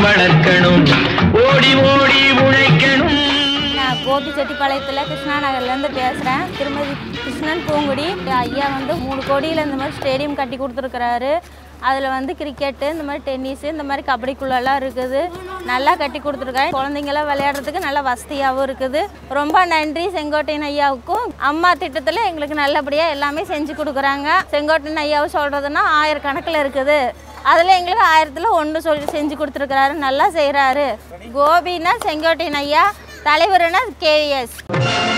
வளர்க்கணும் ஓடி ஓடி உழைக்கணும் நான் கோபி செட்டிப்பாளையத்தில் கிருஷ்ணா நகர்லேருந்து பேசுகிறேன் திருமதி கிருஷ்ணன் பூங்குடி ஐயா வந்து மூணு கோடியில் இந்த மாதிரி ஸ்டேடியம் கட்டி கொடுத்துருக்குறாரு அதில் வந்து கிரிக்கெட்டு இந்த மாதிரி டென்னிஸு இந்த மாதிரி கபடிக்குள்ளெல்லாம் இருக்குது நல்லா கட்டி கொடுத்துருக்காரு குழந்தைங்களாம் விளையாடுறதுக்கு நல்லா வசதியாகவும் இருக்குது ரொம்ப நன்றி செங்கோட்டையன் ஐயாவுக்கும் அம்மா திட்டத்தில் எங்களுக்கு நல்லபடியாக எல்லாமே செஞ்சு கொடுக்குறாங்க செங்கோட்டையன் ஐயாவும் சொல்கிறதுனா ஆயிரக்கணக்கில் இருக்குது அதில் எங்களுக்கு ஆயிரத்தில் ஒன்று சொல்லி செஞ்சு கொடுத்துருக்குறாரு நல்லா செய்கிறாரு கோபின்னா செங்கோட்டையன் ஐயா தலைவர்னா கேஎஸ்